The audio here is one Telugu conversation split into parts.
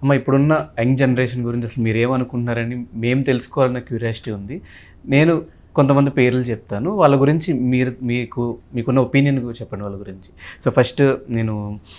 అమ్మ ఇప్పుడున్న యంగ్ జనరేషన్ గురించి అసలు మీరు ఏమనుకుంటున్నారని మేము తెలుసుకోవాలన్న క్యూరియాసిటీ ఉంది నేను కొంతమంది పేర్లు చెప్తాను వాళ్ళ గురించి మీరు మీకు మీకున్న ఒపీనియన్ చెప్పండి వాళ్ళ గురించి సో ఫస్ట్ నేను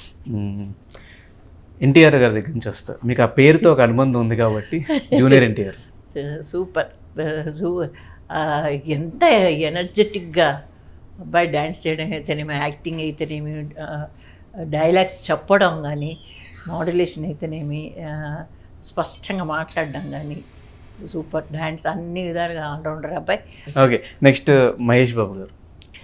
ఎన్టీఆర్ గారి దగ్గర నుంచి వస్తా మీకు ఆ పేరుతో ఒక అనుబంధం ఉంది కాబట్టి జూనియర్ ఎన్టీఆర్ సూపర్ సూ- ఆ, ఎంత ఎనర్జెటిక్గా అబ్బాయి డ్యాన్స్ చేయడం అయితేనేమి యాక్టింగ్ అయితేనేమి డైలాగ్స్ చెప్పడం కానీ మోడ్యులేషన్ అయితేనేమి ఆ, స్పష్టంగా మాట్లాడడం కానీ సూపర్ డ్యాన్స్ అన్ని విధాలుగా ఆల్రౌండర్ అబ్బాయి ఓకే నెక్స్ట్ మహేష్ బాబు గారు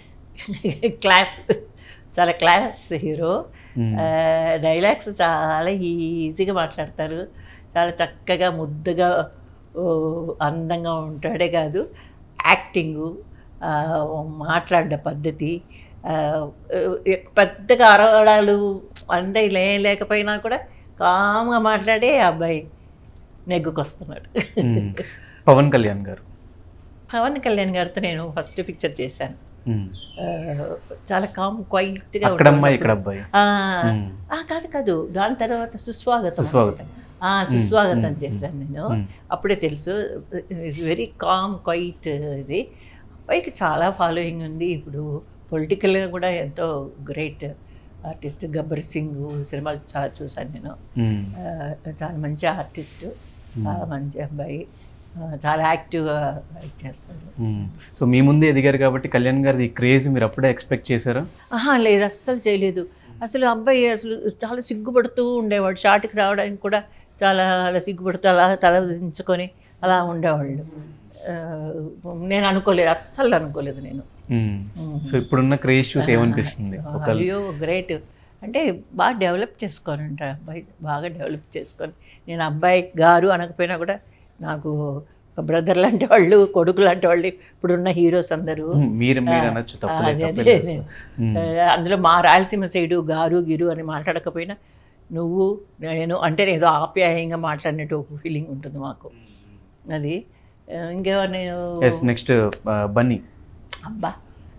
క్లాస్ చాలా క్లాస్ హీరో Hmm. డైలాగ్స్ చాలా ఈజీగా మాట్లాడతారు చాలా చక్కగా ముద్దుగా ఓ, అందంగా ఉంటాడే కాదు యాక్టింగు ఆ, మాట్లాడే పద్ధతి ఆ, ఎక్- పెద్దగా అరవడాలు అంటే లే లేకపోయినా కూడా కామ్గా మాట్లాడే ఆ అబ్బాయి నెగ్గుకొస్తున్నాడు మ్మ్. పవన్ కళ్యాణ్ గారు పవన్ కళ్యాణ్ గారితో నేను ఫస్ట్ పిక్చర్ చేశాను మ్మ్. ఆ, చాలా కామ్ క్వైట్గా అక్కడ అమ్మాయి ఇక్కడ అబ్బాయి మ్మ్. కాదు కాదు దాని తర్వాత సుస్వాగతం సుస్వాగతం. ఆ, సుస్వాగతం మ్మ్. చేశాను నేను మ్మ్. అప్పుడే తెలుసు ఇట్స్ వెరీ కామ్ క్వైట్ ఇది పైకి చాలా ఫాలోయింగ్ ఉంది ఇప్పుడు పొలిటికల్గా కూడా ఎంతో గ్రేట్ ఆర్టిస్ట్ గబ్బర్ సింగ్ సినిమాలు చాలా చూశాను నేను మ్మ్. ఆ, చాలా మంచి ఆర్టిస్ట్ మంచి అబ్బాయి ఆ, చాలా యాక్టివ్గా యాక్ట్ చేస్తాడు మ్మ్. సో మీ ముందే ఎదిగారు కాబట్టి కళ్యాణ్ గారిది క్రేజ్ మీరు అప్పుడే ఎక్స్పెక్ట్ చేశారా ఆహా లేదు అస్సలు చేయలేదు అసలు అబ్బాయి అసలు చాలా సిగ్గుపడుతూ ఉండేవాడు షార్ట్కి రావడానికి కూడా చాలా అలా సిగ్గుపడుతూ అలా తల దించుకొని అలా ఉండేవాళ్ళు ఆ, నేను అనుకోలేదు అస్సలు అనుకోలేదు నేను మ్మ్. సో ఇప్పుడున్న క్రేజ్ చూసి ఏమనిపిస్తుంది ఒక అయ్యో గ్రేట్ అంటే బాగా డెవలప్ చేసుకోనంట అబ్బాయి బాగా డెవలప్ చేసుకొని నేను అబ్బాయి గారు అనకపోయినా కూడా నాకు ఒక బ్రదర్ లాంటి వాళ్ళు కొడుకు లాంటి వాళ్ళు ఇప్పుడున్న హీరోస్ అందరూ మ్మ్. మీరు మీరు అనొచ్చు ఆ, తప్పలేదు అదే, తప్పలేదు అదే. మ్మ్. ఆ, అందులో మా రాయలసీమ సైడు గారు గిరు అని మాట్లాడకపోయినా నువ్వు నేను అంటే ఏదో ఆప్యాయంగా మాట్లాడినట్టు ఒక ఫీలింగ్ ఉంటుంది మాకు అది ఆ, ఇంకెవరు నేను ఎస్ నెక్స్ట్ బన్నీ అబ్బా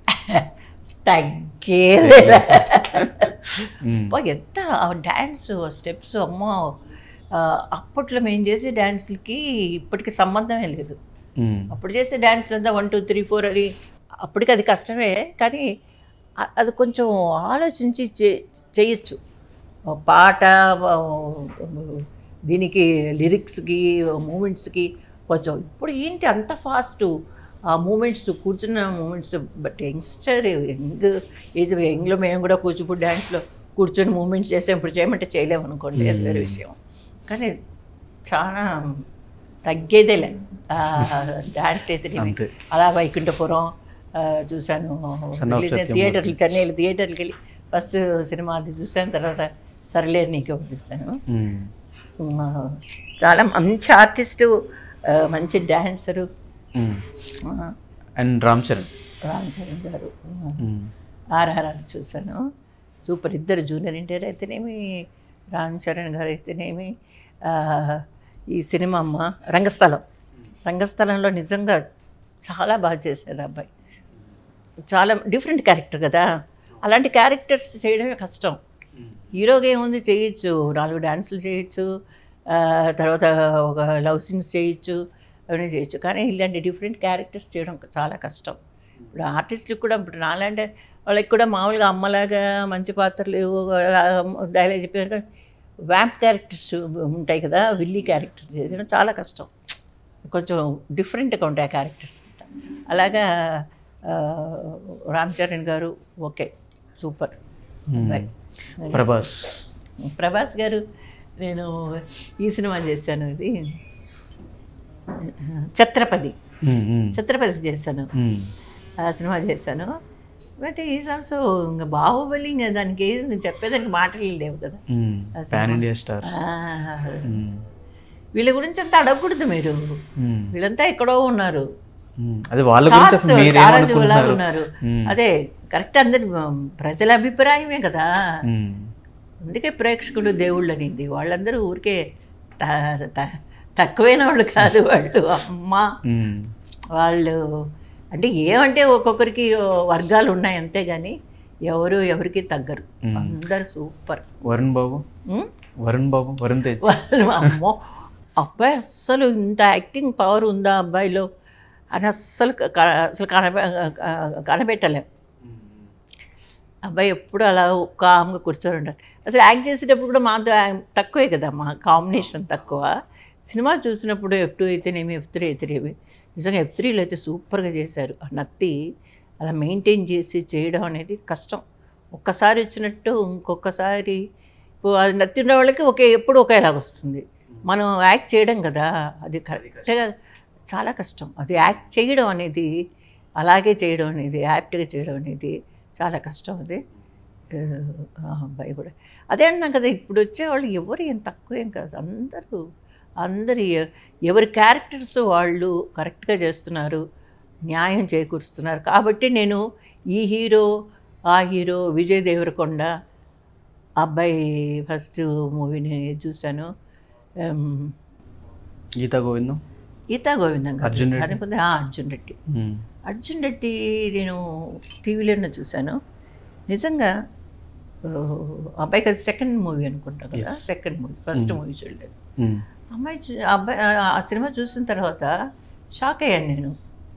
తగ్గే మ్మ్. అబ్బా, ఎంత డ్యాన్స్ స్టెప్స్ అమ్మో ఆ, అప్పట్లో మేము చేసే డ్యాన్స్లకి ఇప్పటికి సంబంధమే లేదు మ్మ్. అప్పుడు చేసే డ్యాన్స్ అంతా వన్ టూ త్రీ ఫోర్ అని అప్పటికి అది కష్టమే కానీ అ- అది కొంచెం ఆలోచించి చే చేయొచ్చు ఓ పాట ఓ, దీనికి లిరిక్స్కి మూమెంట్స్కి కొంచెం ఇప్పుడు ఏంటి అంత ఫాస్ట్ ఆ మూమెంట్స్ కూర్చున్న moments but youngster young age యంగ్లో మేము కూడా కూచిపూడి డ్యాన్స్లో కూర్చొని మూమెంట్స్ చేసాం ఇప్పుడు చేయమంటే చేయలేము అనుకోండి అది వేరే విషయం కానీ చాలా తగ్గేదేలే డాన్స్ అయితే అంతే అలా వైకుంఠపురం ఆ, చూశాను Son of రిలీజ్ అయిన Satyamurthy. థియేటర్లు చెన్నైలో థియేటర్కి వెళ్ళి ఫస్ట్ సినిమా అది చూశాను తర్వాత సరలేరు నీకే ఒకటి చూశాను మ్మ్. ఆ, చాలా మంచి ఆర్టిస్టు ఆ, మంచి డ్యాన్సరు మ్మ్. అండ్ రామ్ చరణ్ రామ్ చరణ్ గారు మ్మ్. ఆర్ఆర్ఆర్ చూశాను సూపర్ ఇద్దరు జూనియర్ ఎన్టీఆర్ అయితేనేమి రామ్ చరణ్ గారు అయితేనేమి ఆ, ఈ సినిమా అమ్మ రంగస్థలం రంగస్థలంలో నిజంగా చాలా బాగా చేశారు ఆ అబ్బాయి చాలా డిఫరెంట్ క్యారెక్టర్ కదా అలాంటి క్యారెక్టర్స్ చేయడమే కష్టం హీరోగా ఏముంది చేయొచ్చు నాలుగు డాన్సులు చేయొచ్చు ఆ, తర్వాత ఒక లవ్ సీన్స్ చేయొచ్చు అవన్నీ చేయొచ్చు కానీ ఇలాంటి డిఫరెంట్ క్యారెక్టర్స్ చేయడం చాలా కష్టం ఇప్పుడు ఆర్టిస్టులకు కూడా ఇప్పుడు నాలాంటి వాళ్ళకి కూడా మామూలుగా అమ్మలాగా మంచి పాత్రలు డైలాగ్ చెప్పారు కానీ వ్యాంప్ క్యారెక్టర్స్ ఉంటాయి కదా విల్లీ క్యారెక్టర్ చేయడం చాలా కష్టం కొంచెం డిఫరెంట్గా ఉంటాయి ఆ క్యారెక్టర్స్ అలాగా ఆ, రామ్ చరణ్ గారు ఓకే సూపర్ మ్మ్. ప్రభాస్ ప్రభాస్ గారు నేను ఈ సినిమా చేశాను ఇది ఛత్రపతి మ్మ్. మ్మ్. ఛత్రపతి చేశాను మ్మ్. ఆ సినిమా చేశాను బట్ ఈజ్ ఆల్సో ఇంకా బాహుబలి ఇంకా దానికి ఏది నేను చెప్పేదానికి మాటలు లేవు కదా మ్మ్. ఆ పాన్ సినిమా. ఇండియా స్టార్ ఆ, మ్మ్. వీళ్ళ గురించి అంతా అడగకూడదు మీరు మ్మ్. వీళ్ళంతా ఎక్కడో ఉన్నారు మ్మ్. అదే వాళ్ళ గురించి Stars, అసలు మీరు తారాజు లాగా ఏమనుకుంటున్నారు ఉన్నారు మ్మ్. అదే కరెక్ట్ అందరి ప్రజల అభిప్రాయమే కదా మ్మ్. అందుకే ప్రేక్షకులు దేవుళ్ళు అనింది వాళ్ళందరూ ఊరికే త- త- తక్కువైన వాళ్ళు కాదు వాళ్ళు అమ్మ మ్మ్. వాళ్ళు అంటే ఏమంటే ఒక్కొక్కరికి వర్గాలు ఉన్నాయి అంతే కానీ ఎవరు ఎవరికి తగ్గరు మ్మ్. అందరు సూపర్ వరుణ్ బాబు ఉమ్? వరుణ్ బాబు వరుణ్ తేజ్ వాళ్ళు అమ్మో అబ్బాయి అస్సలు ఇంత యాక్టింగ్ పవర్ ఉందా అబ్బాయిలో అని అస్సలు క- అసలు కనబె కనబెట్టలేం అబ్బాయి ఎప్పుడు అలా కామ్గా కూర్చొని ఉంటాడు అసలు యాక్ట్ చేసేటప్పుడు కూడా మాతో ఆ- తక్కువే కదా మా కాంబినేషన్ తక్కువ సినిమా చూసినప్పుడు ఎఫ్ టూ అయితేనేమి ఎఫ్ త్రీ అయితేనేమి నిజంగా ఎఫ్ త్రీలో అయితే సూపర్గా చేశారు ఆ నత్తి అలా మెయింటైన్ చేసి చేయడం అనేది కష్టం ఒక్కసారి వచ్చినట్టు ఇంకొకసారి ఇప్పుడు అది నత్తి ఉన్న వాళ్ళకి ఒకే ఎప్పుడు ఒకేలాగా వస్తుంది మనం యాక్ట్ చేయడం కదా అది కరెక్ట్గా చాలా కష్టం అది యాక్ట్ చేయడం అనేది అలాగే చేయడం అనేది యాప్ట్గా చేయడం అనేది చాలా కష్టం అది ఆ, ఆ అబ్బాయి కూడా అదే అన్నా కదా ఇప్పుడు వచ్చేవాళ్ళు ఎవరు ఏం తక్కువ ఏం కాదు అందరూ అందరు ఎ- ఎవరి క్యారెక్టర్స్ వాళ్ళు కరెక్ట్గా చేస్తున్నారు న్యాయం చేకూరుస్తున్నారు కాబట్టి నేను ఈ హీరో ఆ హీరో విజయ్ దేవరకొండ అబ్బాయి ఫస్ట్ మూవీని చూశాను ఎం, గీతా గోవిందం గీతా గోవిందం గారు. అర్జున్ రెడ్డి. కాకపోతే ఆ, అర్జున్ రెడ్డి మ్మ్. అర్జున్ రెడ్డి నేను టీవీలోనే చూశాను నిజంగా ఆ, అబ్బాయికి అది సెకండ్ మూవీ అనుకుంటా కదా Yes. Second movie first movie చూడలేదు మ్మ్. అమ్మాయి చూ- అబ్బాయి ఆ- ఆ సినిమా చూసిన తర్వాత షాక్ అయ్యాను నేను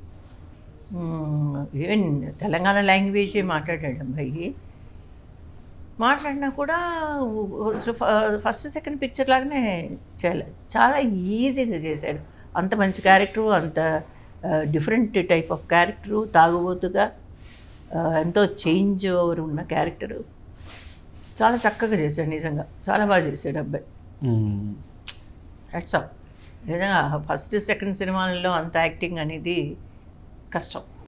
ఈవెన్ తెలంగాణ లాంగ్వేజే మాట్లాడాడు అబ్బాయి మాట్లాడినా కూడా అసలు ఫస్ట్ సెకండ్ పిక్చర్ లాగానే చేయలేదు చాలా ఈజీగా చేశాడు అంత మంచి క్యారెక్టరు అంత డిఫరెంట్ టైప్ ఆఫ్ క్యారెక్టరు తాగుబోతుగా ఆ, ఎంతో చేంజ్ ఓవర్ ఉన్న క్యారెక్టరు చాలా చక్కగా చేశాడు నిజంగా చాలా బాగా చేశాడు అబ్బాయి మ్మ్. హెడ్స్ ఆఫ్ నిజంగా ఫస్ట్ సెకండ్ సినిమాలలో అంత యాక్టింగ్ అనేది కష్టం